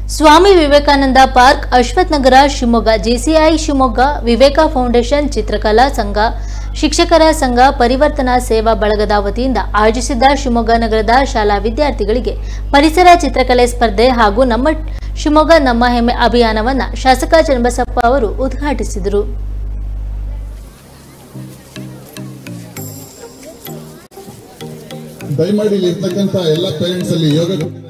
ಸ್ವಾಮಿ Vivekananda park Ashwath Nagar Shivamogga JCI Shivamogga Viveka foundation Chitrakala Sangha ಶಿಕ್ಷಕರ ಸಂಘ ಪರಿವರ್ತನಾ ಸೇವಾ ಬಳಗದ ವತಿಯಿಂದ ಆಯೋಜಿಸಿದ್ದ ಶಿವಮೊಗ್ಗ ನಗರದ ಶಾಲಾ ವಿದ್ಯಾರ್ಥಿಗಳಿಗೆ ಪರಿಸರ ಚಿತ್ರಕಲೆ ಸ್ಪರ್ಧೆ ಹಾಗೂ ನಮ್ಮ ಶಿವಮೊಗ್ಗ ನಮ್ಮ ಹೆಮ್ಮೆ ಅಭಿಯಾನವನ್ನು ಶಾಸಕ ಚನ್ನಬಸಪ್ಪ ಅವರು ಉದ್ಘಾಟಿಸಿದರು ದಯಮಾಡಿ ಇಲ್ಲಿ ಇರ್ತಕ್ಕಂಥ ಎಲ್ಲ ಪೇರೆಂಟ್ಸ್ ಅಲ್ಲಿ ಯೋಗ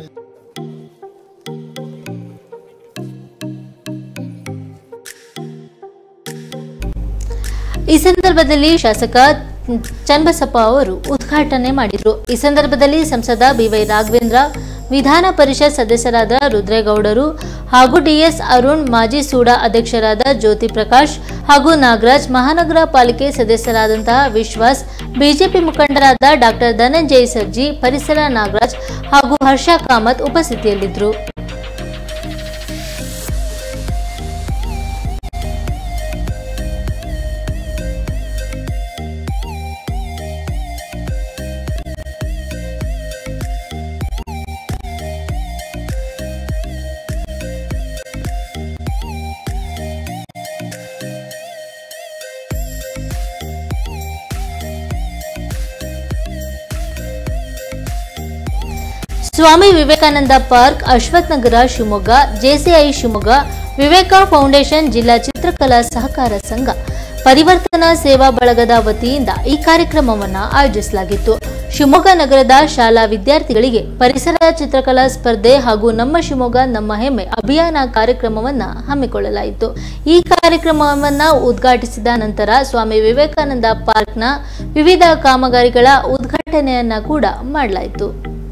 ಈ ಸಂದರ್ಭದಲ್ಲಿ ಶಾಸಕ ಚನ್ನಬಸಪ್ಪ ಅವರು ಉದ್ಘಾಟನೆ ಮಾಡಿದರು ಈ ಸಂದರ್ಭದಲ್ಲಿ ಸಂಸದ ಬಿವೈ ರಾಘವೇಂದ್ರ ವಿಧಾನ ಪರಿಷತ್ ಸದಸ್ಯರಾದ ರುದ್ರೇಗೌಡರು ಹಾಗೂ ಡಿಎಸ್ ಅರುಣ್ ಮಾಜಿ ಸೂಡಾ ಅಧ್ಯಕ್ಷರಾದ ಜ್ಯೋತಿ ಪ್ರಕಾಶ್ ಹಾಗೂ ನಾಗರಾಜ್ ಮಹಾನಗರ ಪಾಲಿಕೆ ಸದಸ್ಯರಾದಂತಹ ವಿಶ್ವಾಸ್ ಬಿಜೆಪಿ ಮುಖಂಡರಾದ ಡಾಕ್ಟರ್ ಧನಂಜಯ್ ಸರ್ಜಿ ಪರಿಸರ ನಾಗರಾಜ್ ಹಾಗೂ ಹರ್ಷ ಕಾಮತ್ ಉಪಸ್ಥಿತಿಯಲ್ಲಿದ್ದರು Swami Vivekananda park Ashwath Nagar Shivamogga JCI Shivamogga Viveka foundation ಜಿಲ್ಲಾ ಚಿತ್ರಕಲಾ ಸಹಕಾರ ಸಂಘ ಪರಿವರ್ತನಾ ಸೇವಾ ಬಳಗದ ವತಿಯಿಂದ ಈ ಕಾರ್ಯಕ್ರಮವನ್ನು ಆಯೋಜಿಸಲಾಗಿತ್ತು ಶಿವಮೊಗ್ಗ ನಗರದ ಶಾಲಾ ವಿದ್ಯಾರ್ಥಿಗಳಿಗೆ ಪರಿಸರ ಚಿತ್ರಕಲಾ ಸ್ಪರ್ಧೆ ಹಾಗೂ ನಮ್ಮ ಶಿವಮೊಗ್ಗ ನಮ್ಮ ಹೆಮ್ಮೆ ಅಭಿಯಾನ ಕಾರ್ಯಕ್ರಮವನ್ನು ಹಮ್ಮಿಕೊಳ್ಳಲಾಯಿತು ಈ ಕಾರ್ಯಕ್ರಮವನ್ನು ಉದ್ಘಾಟಿಸಿದ ನಂತರ ಸ್ವಾಮಿ ವಿವೇಕಾನಂದ ಪಾರ್ಕ್ನ ವಿವಿಧ ಕಾಮಗಾರಿಗಳ ಉದ್ಘಾಟನೆಯನ್ನ ಕೂಡ ಮಾಡಲಾಯಿತು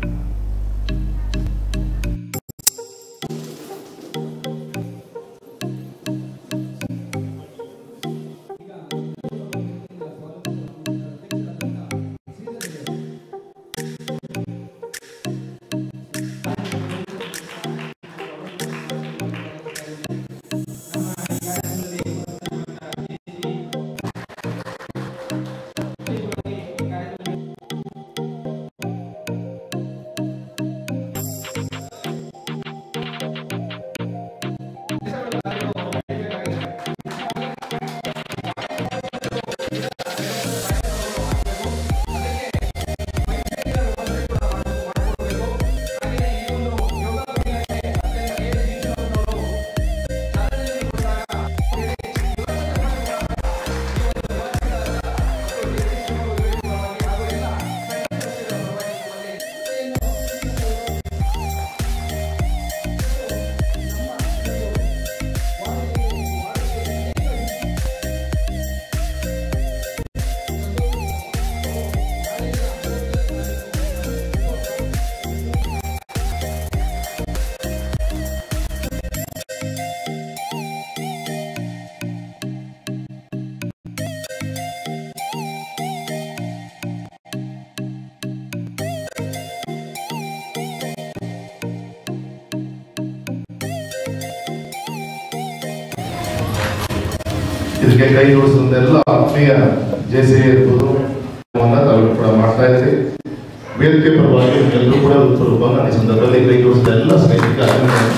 ಇದಕ್ಕೆ ಕೈ ಜೋಡಿಸಿದಂತೆಲ್ಲ ಆತ್ಮೀಯ ಜೆಸಿ ಇರ್ಬೋದು ತಾವು ಕೂಡ ಮಾಡ್ತಾ ಇದ್ರಿ ವೇದಿಕೆ ಪರವಾಗಿ ಎಲ್ಲರೂ ಕೂಡ ಉತ್ತರೂಪ ನಾನು ಈ ಸಂದರ್ಭದಲ್ಲಿ ಕೈ ಜೋಡಿಸಿದ ಎಲ್ಲ ಸ್ನೇಹಿತರಿಗೆ ಅಭಿನಂದನೆ.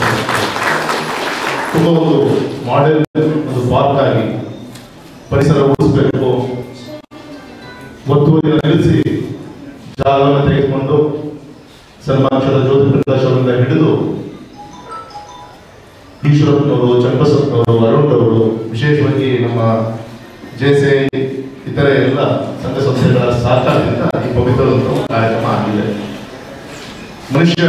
ತುಂಬ ಒಂದು ಮಾಡೆಲ್ ಒಂದು ಪಾರ್ಕ್ ಆಗಿ ಪರಿಸರ ಉಳಿಸ್ಬೇಕು ಒತ್ತುವರಿಯನ್ನು ನಿಲ್ಲಿಸಿ ಜಾಗವನ್ನು ತೆಗೆದುಕೊಂಡು ಸನ್ಮಾನಿಸಿದ ಜ್ಯೋತಿ ಪ್ರಕಾಶ್ ಅವರಿಂದ ಹಿಡಿದು ಈಶ್ವರಪ್ಪನವರು ಚನ್ನಬಸಪ್ಪನವರು ಅರುಣ್ ಅವರು ವಿಶೇಷವಾಗಿ ನಮ್ಮ ಜೆಸೆ ಇತರೆ ಎಲ್ಲ ಸಂಘ ಸಂಸ್ಥೆಗಳ ಸಹಕಾರದಿಂದ ಈ ಪವಿತ್ರ ಒಂದು ಕಾರ್ಯಕ್ರಮ ಆಗಿದೆ ಮನುಷ್ಯ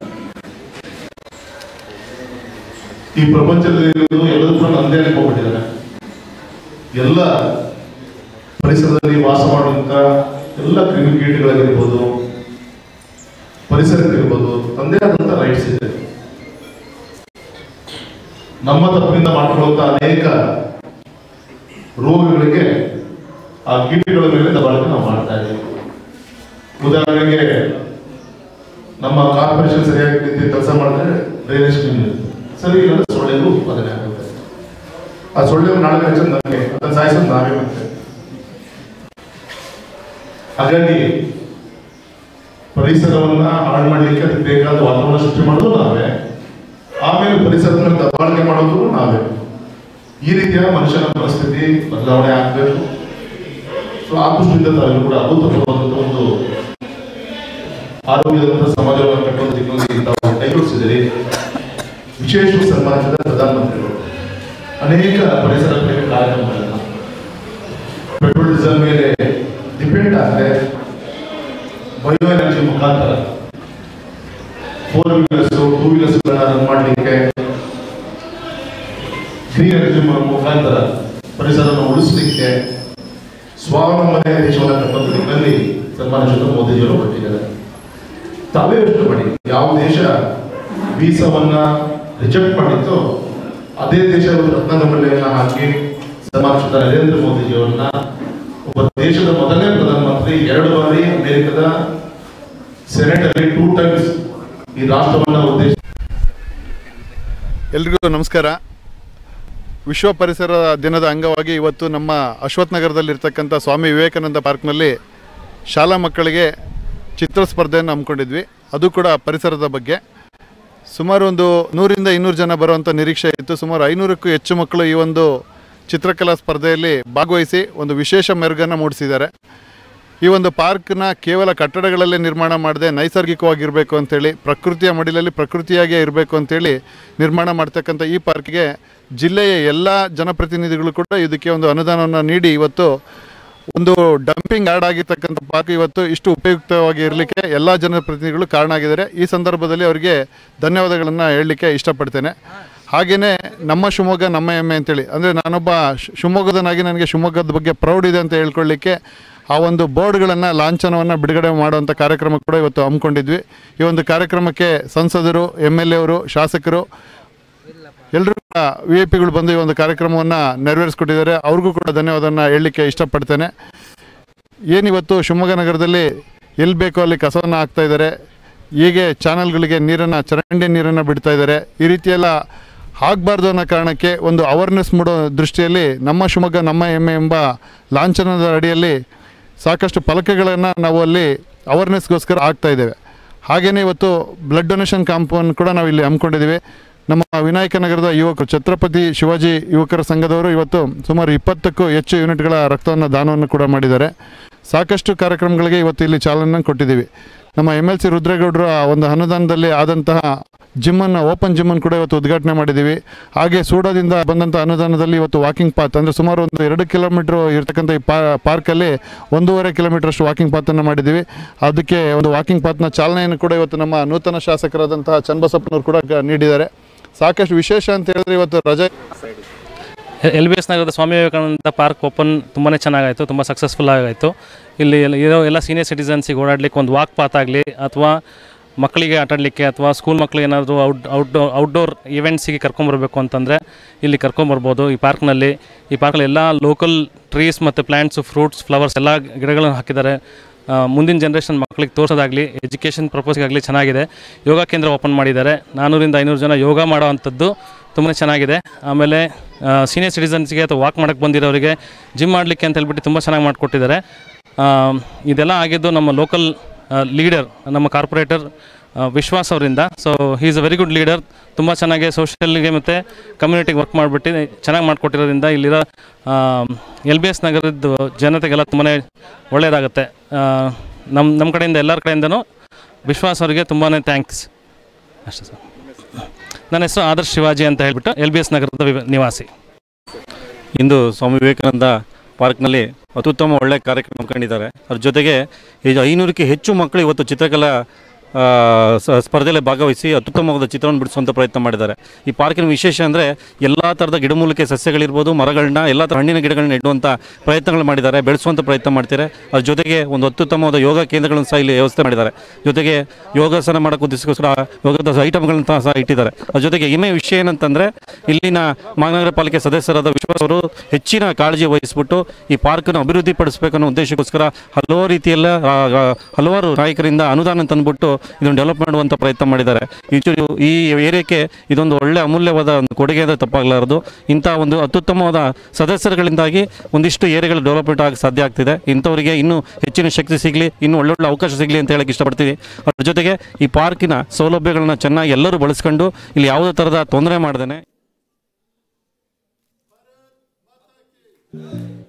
ಈ ಪ್ರಪಂಚದಲ್ಲಿ ಇರುವುದು ಎಲ್ಲದೂ ಕೂಡ ನಂದೇ ಅನ್ಕೊಂಡ್ಬಿಟ್ಟಿದ್ದಾರೆ ಎಲ್ಲ ಪರಿಸರದಲ್ಲಿ ವಾಸ ಮಾಡುವಂತ ಎಲ್ಲ ಕ್ರಿಮಿಕೀಟಗಳಿರ್ಬೋದು ಪರಿಸರಕ್ಕಿರ್ಬೋದು ತಂದೆ ಆದಂತ ರೈಟ್ಸ್ ಇದೆ ನಮ್ಮ ತಪ್ಪಿನಿಂದ ಮಾಡಿಕೊಳ್ಳುವಂತ ಅನೇಕ ರೋಗಗಳಿಗೆ ಆ ಕೀಟಗಳ ಮೇಲೆ ದಬ್ಬಾಳಿಕೆ ನಾವು ಮಾಡ್ತಾ ಇದ್ದೀವಿ ಉದಾಹರಣೆಗೆ ನಮ್ಮ ಕಾರ್ಪೊರೇಷನ್ ಸರಿಯಾಗಿ ರೀತಿ ಕೆಲಸ ಮಾಡಿದ್ರೆ ಡ್ರೈನೇಜ್ ಕ್ಲೀನ್ ಇರುತ್ತೆ ಸರಿ ಇಲ್ಲ ಸೊಳ್ಳೆಗೂ ಉತ್ಪಾದನೆ ಆಗುತ್ತೆ ಆ ಸೊಳ್ಳೆ ನಾಳೆ ಹೆಚ್ಚು ನಮಗೆ ಅದನ್ನು ಸಾಯಿಸೋದು ನಾವೇ ಮತ್ತೆ ಹಾಗಾಗಿ ಪರಿಸರವನ್ನ ಹಾಳು ಮಾಡಲಿಕ್ಕೆ ಅದಕ್ಕೆ ಬೇಕಾದ ವಾತಾವರಣ ಸೃಷ್ಟಿ ಮಾಡೋದು ನಾವೇ ಆಮೇಲೆ ಪರಿಸರದ ಮೇಲೆ ದಬ್ಬಾಳಿಕೆ ಮಾಡೋದು ನಾವೇ ಈ ರೀತಿಯ ಮನುಷ್ಯನ ಪರಿಸ್ಥಿತಿ ಬದಲಾವಣೆ ಆಗಬೇಕು ಸೊ ಆ ದೃಷ್ಟಿಯಿಂದ ತಾವೆಲ್ಲರೂ ಕೂಡ ಅಭೂತಪೂರ್ವವಾದಂಥ ಒಂದು ಆರೋಗ್ಯದಂತ ಸಮಾಜವನ್ನು ಕಟ್ಟುವ ದಿಕ್ಕಿನಲ್ಲಿ ತಾವು ಕೈಗೊಳಿಸಿದಿರಿ ವಿಶೇಷ ಸನ್ಮಾನಿಸಿದ ಪ್ರಧಾನಮಂತ್ರಿಗಳು ಅನೇಕ ಪರಿಸರ ಪ್ರೇಮಿ ಕಾರ್ಯಕ್ರಮಗಳನ್ನ ಪೆಟ್ರೋಲ್ ಡೀಸೆಲ್ ಮೇಲೆ ಡಿಪೆಂಡ್ ಆಗದೆ ಬಯೋ ಎನರ್ಜಿ ಮುಖಾಂತರ four wheelers two wheelers run ಮಾಡಲಿಕ್ಕೆ ಗ್ರೀನ್ ಎನರ್ಜಿ ಮುಖಾಂತರ ಪರಿಸರವನ್ನು ಉಳಿಸಲಿಕ್ಕೆ ಸ್ವಾವಲಂಬನೆ ದೇಶವನ್ನು ಕಟ್ಟುವ ನಿಟ್ಟಿನಲ್ಲಿ ಸನ್ಮಾನಿಸಿದ ಮೋದಿಜಿಯವರು ಕೊಟ್ಟಿದ್ದಾರೆ ತಾವೇ ಯೋಚನೆ ಮಾಡಿ ಯಾವ ದೇಶ ವೀಸಾವನ್ನ ರಿಜೆಕ್ಟ್ ಮಾಡಿತ್ತು ಅದೇ ದೇಶ ಒಂದು ರತ್ನದ ಮಲ್ಲೆಯನ್ನ ಹಾಕಿ ಸನ್ಮಾನಿಸಿದ ನರೇಂದ್ರ ಮೋದಿಜಿಯವರನ್ನ ಒಬ್ಬ ದೇಶದ ಮೊದಲನೇ ಪ್ರಧಾನಮಂತ್ರಿ ಎರಡು ಬಾರಿ ಅಮೆರಿಕದ ಸೆನೆಟ್ ಅಲ್ಲಿ ಟೂ ಟೈಮ್ಸ್ ಈ ರಾಷ್ಟ್ರವನ್ನ ಉದ್ದೇಶ ಎಲ್ರಿಗೂ ನಮಸ್ಕಾರ ವಿಶ್ವ ಪರಿಸರ ದಿನದ ಅಂಗವಾಗಿ ಇವತ್ತು ನಮ್ಮ ಅಶ್ವಥ್ ನಗರದಲ್ಲಿರ್ತಕ್ಕಂಥ ಸ್ವಾಮಿ ವಿವೇಕಾನಂದ ಪಾರ್ಕ್ನಲ್ಲಿ ಶಾಲಾ ಮಕ್ಕಳಿಗೆ ಚಿತ್ರ ಸ್ಪರ್ಧೆಯನ್ನು ಹಮ್ಮಿಕೊಂಡಿದ್ವಿ ಅದು ಕೂಡ ಪರಿಸರದ ಬಗ್ಗೆ ಸುಮಾರು ಒಂದು ನೂರಿಂದ ಇನ್ನೂರು ಜನ ಬರುವಂಥ ನಿರೀಕ್ಷೆ ಇತ್ತು ಸುಮಾರು ಐನೂರಕ್ಕೂ ಹೆಚ್ಚು ಮಕ್ಕಳು ಈ ಒಂದು ಚಿತ್ರಕಲಾ ಸ್ಪರ್ಧೆಯಲ್ಲಿ ಭಾಗವಹಿಸಿ ಒಂದು ವಿಶೇಷ ಮೆರುಗನ್ನು ಮೂಡಿಸಿದ್ದಾರೆ ಈ ಒಂದು ಪಾರ್ಕ್ನ ಕೇವಲ ಕಟ್ಟಡಗಳಲ್ಲೇ ನಿರ್ಮಾಣ ಮಾಡದೆ ನೈಸರ್ಗಿಕವಾಗಿರಬೇಕು ಅಂತೇಳಿ ಪ್ರಕೃತಿಯ ಮಡಿಲಲ್ಲಿ ಪ್ರಕೃತಿಯಾಗೇ ಇರಬೇಕು ಅಂತೇಳಿ ನಿರ್ಮಾಣ ಮಾಡ್ತಕ್ಕಂಥ ಈ ಪಾರ್ಕ್ಗೆ ಜಿಲ್ಲೆಯ ಎಲ್ಲ ಜನಪ್ರತಿನಿಧಿಗಳು ಕೂಡ ಇದಕ್ಕೆ ಒಂದು ಅನುದಾನವನ್ನು ನೀಡಿ ಇವತ್ತು ಒಂದು ಡಂಪಿಂಗ್ ಯಾರ್ಡ್ ಆಗಿರ್ತಕ್ಕಂಥ ಪಾರ್ಕ್ ಇವತ್ತು ಇಷ್ಟು ಉಪಯುಕ್ತವಾಗಿ ಇರಲಿಕ್ಕೆ ಎಲ್ಲ ಜನಪ್ರತಿನಿಧಿಗಳು ಕಾರಣ ಆಗಿದ್ದಾರೆ ಈ ಸಂದರ್ಭದಲ್ಲಿ ಅವರಿಗೆ ಧನ್ಯವಾದಗಳನ್ನು ಹೇಳಲಿಕ್ಕೆ ಇಷ್ಟಪಡ್ತೇನೆ ಹಾಗೆಯೇ ನಮ್ಮ ಶಿವಮೊಗ್ಗ ನಮ್ಮ ಹೆಮ್ಮೆ ಅಂತೇಳಿ ಅಂದರೆ ನಾನೊಬ್ಬ ಶ್- ಶಿವಮೊಗ್ಗದನಾಗಿ ನನಗೆ ಶಿವಮೊಗ್ಗದ ಬಗ್ಗೆ ಪ್ರೌಡ್ ಇದೆ ಅಂತ ಹೇಳ್ಕೊಳ್ಳಿಕ್ಕೆ ಆ ಒಂದು ಬೋರ್ಡ್ಗಳನ್ನು ಲಾಂಛನವನ್ನು ಬಿಡುಗಡೆ ಮಾಡುವಂಥ ಕಾರ್ಯಕ್ರಮ ಕೂಡ ಇವತ್ತು ಹಮ್ಮಿಕೊಂಡಿದ್ವಿ ಈ ಒಂದು ಕಾರ್ಯಕ್ರಮಕ್ಕೆ ಸಂಸದರು ಎಮ್ ಎಲ್ ಎ ಅವರು ಶಾಸಕರು ಎಲ್ಲರೂ ಕೂಡ ವಿ ಐ ಪಿಗಳು ಬಂದು ಈ ಒಂದು ಕಾರ್ಯಕ್ರಮವನ್ನು ನೆರವೇರಿಸ್ಕೊಟ್ಟಿದ್ದಾರೆ ಅವ್ರಿಗೂ ಕೂಡ ಧನ್ಯವಾದನ ಹೇಳಲಿಕ್ಕೆ ಇಷ್ಟಪಡ್ತೇನೆ ಏನಿವತ್ತು ಶಿವಮೊಗ್ಗ ನಗರದಲ್ಲಿ ಎಲ್ಲಿ ಬೇಕೋ ಅಲ್ಲಿ ಕಸವನ್ನು ಹಾಕ್ತಾ ಇದ್ದಾರೆ ಹೀಗೆ ಚಾನಲ್ಗಳಿಗೆ ನೀರನ್ನು ಚರಂಡಿ ನೀರನ್ನು ಬಿಡ್ತಾ ಇದ್ದಾರೆ ಈ ರೀತಿಯೆಲ್ಲ ಆಗಬಾರ್ದು ಅನ್ನೋ ಕಾರಣಕ್ಕೆ ಒಂದು ಅವೇರ್ನೆಸ್ ಮೂಡೋ ದೃಷ್ಟಿಯಲ್ಲಿ ನಮ್ಮ ಶಿವಮೊಗ್ಗ ನಮ್ಮ ಹೆಮ್ಮೆ ಎಂಬ ಲಾಂಛನದ ಅಡಿಯಲ್ಲಿ ಸಾಕಷ್ಟು ಫಲಕಗಳನ್ನು ನಾವು ಅಲ್ಲಿ ಅವೇರ್ನೆಸ್ಗೋಸ್ಕರ ಆಗ್ತಾ ಇದ್ದೇವೆ ಹಾಗೆಯೇ ಇವತ್ತು ಬ್ಲಡ್ ಡೊನೇಷನ್ ಕ್ಯಾಂಪನ್ನು ಕೂಡ ನಾವು ಇಲ್ಲಿ ಹಮ್ಮಿಕೊಂಡಿದ್ದೀವಿ ನಮ್ಮ ವಿನಾಯಕ ನಗರದ ಯುವಕರು ಛತ್ರಪತಿ ಶಿವಾಜಿ ಯುವಕರ ಸಂಘದವರು ಇವತ್ತು ಸುಮಾರು ಇಪ್ಪತ್ತಕ್ಕೂ ಹೆಚ್ಚು ಯೂನಿಟ್ಗಳ ರಕ್ತವನ್ನು ದಾನವನ್ನು ಕೂಡ ಮಾಡಿದ್ದಾರೆ ಸಾಕಷ್ಟು ಕಾರ್ಯಕ್ರಮಗಳಿಗೆ ಇವತ್ತು ಇಲ್ಲಿ ಚಾಲನೆ ಕೊಟ್ಟಿದ್ದೀವಿ ನಮ್ಮ ಎಮ್ ಎಲ್ ಸಿ ರುದ್ರೇಗೌಡರ ಒಂದು ಅನುದಾನದಲ್ಲಿ ಆದಂತಹ ಜಿಮ್ಮನ್ನು ಓಪನ್ ಜಿಮ್ಮನ್ನು ಕೂಡ ಇವತ್ತು ಉದ್ಘಾಟನೆ ಮಾಡಿದ್ದೀವಿ ಹಾಗೆ ಸೂಡೋದಿಂದ ಬಂದಂಥ ಅನುದಾನದಲ್ಲಿ ಇವತ್ತು ವಾಕಿಂಗ್ ಪಾತ್ ಅಂದರೆ ಸುಮಾರು ಒಂದು ಎರಡು ಕಿಲೋಮೀಟ್ರ್ ಇರ್ತಕ್ಕಂಥ ಈ ಪಾ ಪಾರ್ಕಲ್ಲಿ ಒಂದೂವರೆ ಕಿಲೋಮೀಟ್ರಷ್ಟು ವಾಕಿಂಗ್ ಪಾತನ್ನು ಮಾಡಿದ್ದೀವಿ ಅದಕ್ಕೆ ಒಂದು ವಾಕಿಂಗ್ ಪಾತ್ನ ಚಾಲನೆಯನ್ನು ಕೂಡ ಇವತ್ತು ನಮ್ಮ ನೂತನ ಶಾಸಕರಾದಂತಹ ಚನ್ನಬಸಪ್ಪನವರು ಕೂಡ ಗ- ನೀಡಿದ್ದಾರೆ ಸಾಕಷ್ಟು ವಿಶೇಷ ಅಂತ ಹೇಳಿದ್ರೆ ಇವತ್ತು ರಜೆ ಎಲ್ ಬಿ ಎಸ್ ನಗರದ ಸ್ವಾಮಿ ವಿವೇಕಾನಂದ ಪಾರ್ಕ್ ಓಪನ್ ತುಂಬಾ ಚೆನ್ನಾಗಾಯಿತು ತುಂಬ ಸಕ್ಸಸ್ಫುಲ್ ಆಗಾಯಿತು ಇಲ್ಲಿ ಎಲ್ಲ- ಇರೋ ಎಲ್ಲ ಸೀನಿಯರ್ ಸಿಟಿಸನ್ಸಿಗೆ ಓಡಾಡಲಿಕ್ಕೆ ಒಂದು ವಾಕ್ ಪಾತ್ ಆಗಲಿ ಅಥವಾ ಮಕ್ಕಳಿಗೆ ಆಟಾಡಲಿಕ್ಕೆ ಅಥವಾ ಸ್ಕೂಲ್ ಮಕ್ಕಳಿಗೆ ಏನಾದರೂ ಔಟ್ ಔಟ್ಡೋರ್ ಔಟ್ಡೋರ್ ಇವೆಂಟ್ಸಿಗೆ ಕರ್ಕೊಂಬರ್ಬೇಕು ಅಂತಂದರೆ ಇಲ್ಲಿ ಕರ್ಕೊಂಬರ್ಬೋದು ಈ ಪಾರ್ಕ್ನಲ್ಲಿ ಈ ಪಾರ್ಕಲ್ಲಿ ಎಲ್ಲ ಲೋಕಲ್ ಟ್ರೀಸ್ ಮತ್ತು ಪ್ಲ್ಯಾಂಟ್ಸು ಫ್ರೂಟ್ಸ್ ಫ್ಲವರ್ಸ್ ಎಲ್ಲ ಗಿಡಗಳನ್ನು ಹಾಕಿದ್ದಾರೆ ಆ, ಮುಂದಿನ ಜನ್ರೇಷನ್ ಮಕ್ಕಳಿಗೆ ತೋರಿಸೋದಾಗಲಿ ಎಜುಕೇಷನ್ ಪರ್ಪಸ್ಗಾಗಲಿ ಚೆನ್ನಾಗಿದೆ ಯೋಗ ಕೇಂದ್ರ ಓಪನ್ ಮಾಡಿದ್ದಾರೆ ನಾನ್ನೂರಿಂದ ಐನೂರು ಜನ ಯೋಗ ಮಾಡೋ ಅಂಥದ್ದು ತುಂಬಾ ಚೆನ್ನಾಗಿದೆ ಆಮೇಲೆ ಸೀನಿಯರ್ ಸಿಟಿಸನ್ಸ್ಗೆ ಅಥವಾ ವಾಕ್ ಮಾಡೋಕ್ಕೆ ಬಂದಿರೋರಿಗೆ ಜಿಮ್ ಮಾಡಲಿಕ್ಕೆ ಅಂತ ಹೇಳ್ಬಿಟ್ಟು ತುಂಬ ಚೆನ್ನಾಗಿ ಮಾಡಿಕೊಟ್ಟಿದ್ದಾರೆ ಆ, ಇದೆಲ್ಲ ಆಗಿದ್ದು ನಮ್ಮ ಲೋಕಲ್ ಲೀಡರ್ ನಮ್ಮ ಕಾರ್ಪೊರೇಟರ್ ವಿಶ್ವಾಸ್ ಅವರಿಂದ so he is a very good leader ತುಂಬ ಚೆನ್ನಾಗಿ ಸೋಷಿಯಲ್ಗೆ ಮತ್ತು ಕಮ್ಯುನಿಟಿಗೆ ವರ್ಕ್ ಮಾಡಿಬಿಟ್ಟು ಚೆನ್ನಾಗಿ ಮಾಡಿಕೊಟ್ಟಿರೋದ್ರಿಂದ ಇಲ್ಲಿರೋ ಎಲ್ ಬಿ ಎಸ್ ನಗರದ ಜನತೆಗೆಲ್ಲ ತುಂಬಾ ಒಳ್ಳೆಯದಾಗುತ್ತೆ ನಮ್ಮ ನಮ್ಮ ಕಡೆಯಿಂದ ಎಲ್ಲರ ಕಡೆಯಿಂದನೂ ವಿಶ್ವಾಸ್ ಅವರಿಗೆ ತುಂಬಾ ಥ್ಯಾಂಕ್ಸ್ ಅಷ್ಟೇ ಸರ್ ನನ್ನ ಹೆಸರು ಆದರ್ಶ್ ಶಿವಾಜಿ ಅಂತ ಹೇಳ್ಬಿಟ್ಟು ಎಲ್ ಬಿ ಎಸ್ ನಗರದ ವಿವ- ನಿವಾಸಿ ಇಂದು ಸ್ವಾಮಿ ವಿವೇಕಾನಂದ ಪಾರ್ಕ್ನಲ್ಲಿ ಅತ್ಯುತ್ತಮ ಒಳ್ಳೆಯ ಕಾರ್ಯಕ್ರಮ ಕಂಡಿದ್ದಾರೆ ಅದ್ರ ಜೊತೆಗೆ ಇದು ಐನೂರಕ್ಕೆ ಹೆಚ್ಚು ಮಕ್ಕಳು ಇವತ್ತು ಚಿತ್ರಕಲಾ ಆ, ಸ- ಸ್ಪರ್ಧೆಯಲ್ಲಿ ಭಾಗವಹಿಸಿ ಅತ್ಯುತ್ತಮವಾದ ಚಿತ್ರವನ್ನು ಬಿಡಿಸುವಂಥ ಪ್ರಯತ್ನ ಮಾಡಿದ್ದಾರೆ ಈ ಪಾರ್ಕಿನ ವಿಶೇಷ ಅಂದರೆ ಎಲ್ಲ ಥರದ ಗಿಡಮೂಲಿಕೆ ಸಸ್ಯಗಳಿರ್ಬೋದು ಮರಗಳನ್ನ ಎಲ್ಲ ಥರ ಹಣ್ಣಿನ ಗಿಡಗಳನ್ನ ನೆಡುವಂಥ ಪ್ರಯತ್ನಗಳು ಮಾಡಿದ್ದಾರೆ ಬೆಳೆಸುವಂಥ ಪ್ರಯತ್ನ ಮಾಡ್ತಾರೆ ಅದ್ರ ಜೊತೆಗೆ ಒಂದು ಅತ್ಯುತ್ತಮವಾದ ಯೋಗ ಕೇಂದ್ರಗಳನ್ನು ಸಹ ಇಲ್ಲಿ ವ್ಯವಸ್ಥೆ ಮಾಡಿದ್ದಾರೆ ಜೊತೆಗೆ ಯೋಗಾಸನ ಮಾಡೋಕ್ಕೆ ಉದ್ದೇಶಕ್ಕೋಸ್ಕರ ಯೋಗದ ಐಟಮ್ಗಳನ್ನ ಸಹ ಇಟ್ಟಿದ್ದಾರೆ ಅದ್ರ ಜೊತೆಗೆ ಇನ್ನೇ ವಿಷಯ ಏನಂತಂದರೆ ಇಲ್ಲಿನ ಮಹಾನಗರ ಪಾಲಿಕೆ ಸದಸ್ಯರಾದ ವಿಶ್ವಾಸ್ ಅವರು ಹೆಚ್ಚಿನ ಕಾಳಜಿ ವಹಿಸಿಬಿಟ್ಟು ಈ ಪಾರ್ಕನ್ನು ಅಭಿವೃದ್ಧಿಪಡಿಸಬೇಕು ಅನ್ನೋ ಉದ್ದೇಶಕ್ಕೋಸ್ಕರ ಹಲವಾರು ರೀತಿಯಲ್ಲ ಆ, ಆ, ಹಲವಾರು ನಾಯಕರಿಂದ ಅನುದಾನ ತಂದುಬಿಟ್ಟು ಇದನ್ನು ಡೆವಲಪ್ ಮಾಡುವಂಥ ಪ್ರಯತ್ನ ಮಾಡಿದ್ದಾರೆ ಇದು ಈ ಏರಿಯಾಕ್ಕೆ ಇದೊಂದು ಒಳ್ಳೆ ಅಮೂಲ್ಯವಾದ ಒಂದು ಕೊಡುಗೆ ಅಂದರೆ ತಪ್ಪಾಗಲಾರದು ಇಂಥ ಒಂದು ಅತ್ಯುತ್ತಮವಾದ ಸದಸ್ಯರುಗಳಿಂದಾಗಿ ಒಂದಿಷ್ಟು ಏರಿಯಾಗಳು ಡೆವಲಪ್ಮೆಂಟ್ ಆಗಿ ಸಾಧ್ಯ ಆಗ್ತಿದೆ ಇಂಥವರಿಗೆ ಇನ್ನೂ ಹೆಚ್ಚಿನ ಶಕ್ತಿ ಸಿಗಲಿ ಇನ್ನೂ ಒಳ್ಳೊಳ್ಳೆ ಅವಕಾಶ ಸಿಗಲಿ ಅಂತ ಹೇಳಕ್ಕೆ ಇಷ್ಟಪಡ್ತೀನಿ ಅದ್ರ ಜೊತೆಗೆ ಈ ಪಾರ್ಕಿನ ಸೌಲಭ್ಯಗಳನ್ನ ಚೆನ್ನಾಗಿ ಎಲ್ಲರೂ ಬಳಸ್ಕೊಂಡು ಇಲ್ಲಿ ಯಾವುದೇ ಥರದ ತೊಂದರೆ ಮಾಡ್ದೇನೆ